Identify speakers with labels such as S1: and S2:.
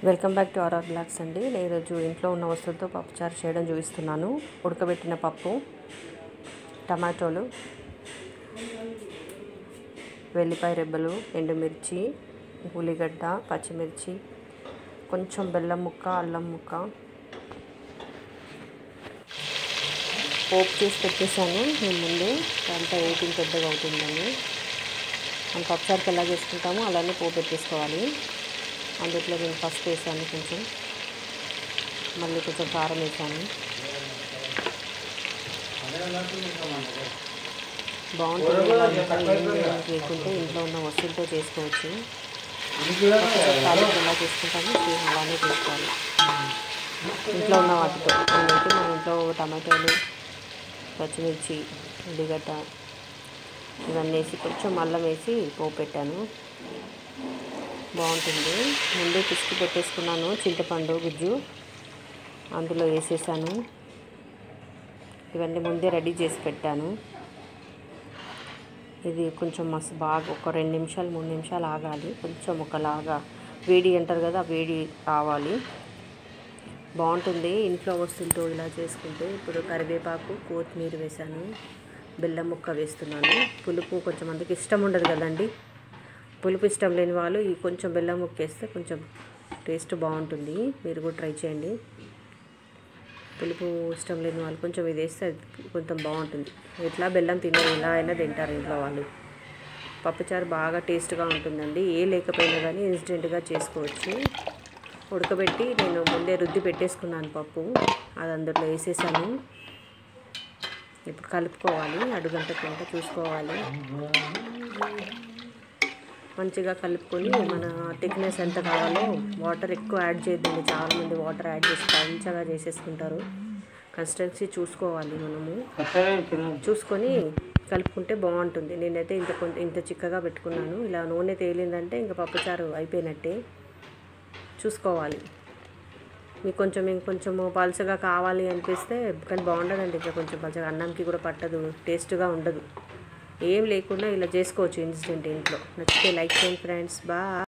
S1: welcome back to RR blogs అండి నేను ఈరోజు ఇంట్లో ఉన్న వస్తువులతో పప్పుచారు చేయడం చూపిస్తున్నాను ఉడకబెట్టిన పప్పు టమాటోలు వెల్లిపాయ రెబ్బలు ఎండుమిర్చి ఉల్లిగడ్డ పచ్చిమిర్చి కొంచెం బెల్లం ముక్క అల్లం ముక్క పోపు చేసి పెట్టేశాను నేను ముందే అంతా ఎయిటింగ్ పెద్దగా అవుతుందని మనం పప్పుచారుకి ఎలా చేసుకుంటామో అలానే పోపు పెట్టేసుకోవాలి అందుట్లో నేను పసుపు వేసాను కొంచెం మళ్ళీ కొంచెం కారం వేసాను బాగుంటుంది ఇలా ఇంకా ఏం లేకుంటే ఇంట్లో ఉన్న వస్తువులతో చేసుకోవచ్చు తాలింపు ఎలా చేసుకుంటామో సేమ్ అలానే చేసుకోవాలి ఇంట్లో ఉన్న వాటితో నేనైతే మా ఇంట్లో టమాటోలు పచ్చిమిర్చి ఉల్లిగడ్డ ఇవన్నీ వేసి కొంచెం అల్లం వేసి పోపు పెట్టాను బాగుంటుంది ముందే పిసికి పెట్టేసుకున్నాను చింతపండు గుజ్జు అందులో వేసేసాను ఇవన్నీ ముందే రెడీ చేసి పెట్టాను ఇది కొంచెం మస్తు బాగా ఒక రెండు నిమిషాలు మూడు నిమిషాలు ఆగాలి కొంచెం ఒకలాగా వేడి అంటారు కదా ఆ వేడి రావాలి బాగుంటుంది ఇంట్లో వస్తువులతో ఇలా చేసుకుంటే ఇప్పుడు కరివేపాకు కొత్తిమీర వేసాను బెల్లం ముక్క వేస్తున్నాను పులుపు కొంచెం మందికి ఇష్టం ఉండదు కదండి పులుపు ఇష్టం లేని వాళ్ళు ఈ కొంచెం బెల్లం ముక్క వేస్తే కొంచెం టేస్ట్ బాగుంటుంది మీరు కూడా ట్రై చేయండి పులుపు ఇష్టం లేని వాళ్ళు కొంచెం ఇది వేస్తే అది కొంచెం బాగుంటుంది ఇట్లా బెల్లం తినరు ఇలా అయినా తింటారు ఇంట్లో వాళ్ళు పప్పుచారు బాగా టేస్ట్గా ఉంటుందండి ఏ లేకపోయినా కానీ ఇన్స్టెంట్గా చేసుకోవచ్చు ఉడకబెట్టి నేను ముందే రుద్ది పెట్టేసుకున్నాను పప్పు అది అందులో వేసేసాను ఇప్పుడు కలుపుకోవాలి అడుగంటకుండా చూసుకోవాలి మంచిగా కలుపుకొని మన థిక్నెస్ ఎంత కావాలో వాటర్ ఎక్కువ యాడ్ చేయొద్దండి చాలామంది వాటర్ యాడ్ చేసి పంచగా చేసేసుకుంటారు కన్సిస్టెన్సీ చూసుకోవాలి మనము చూసుకొని కలుపుకుంటే బాగుంటుంది నేనైతే ఇంత కొంత ఇంత చిక్కగా పెట్టుకున్నాను ఇలా నూనె తేలిందంటే ఇంకా పప్పుచారు అయిపోయినట్టే చూసుకోవాలి మీకు కొంచెం ఇంకొంచెం పలుచగా కావాలి అనిపిస్తే కానీ బాగుండదండి ఇంకా కొంచెం పలుచగా అన్నంకి కూడా పట్టదు టేస్ట్గా ఉండదు ఏం లేకుండా ఇలా చేసుకోవచ్చు ఇన్స్టెంట్ ఇంట్లో నచ్చితే లైక్ చేయండి ఫ్రెండ్స్ బా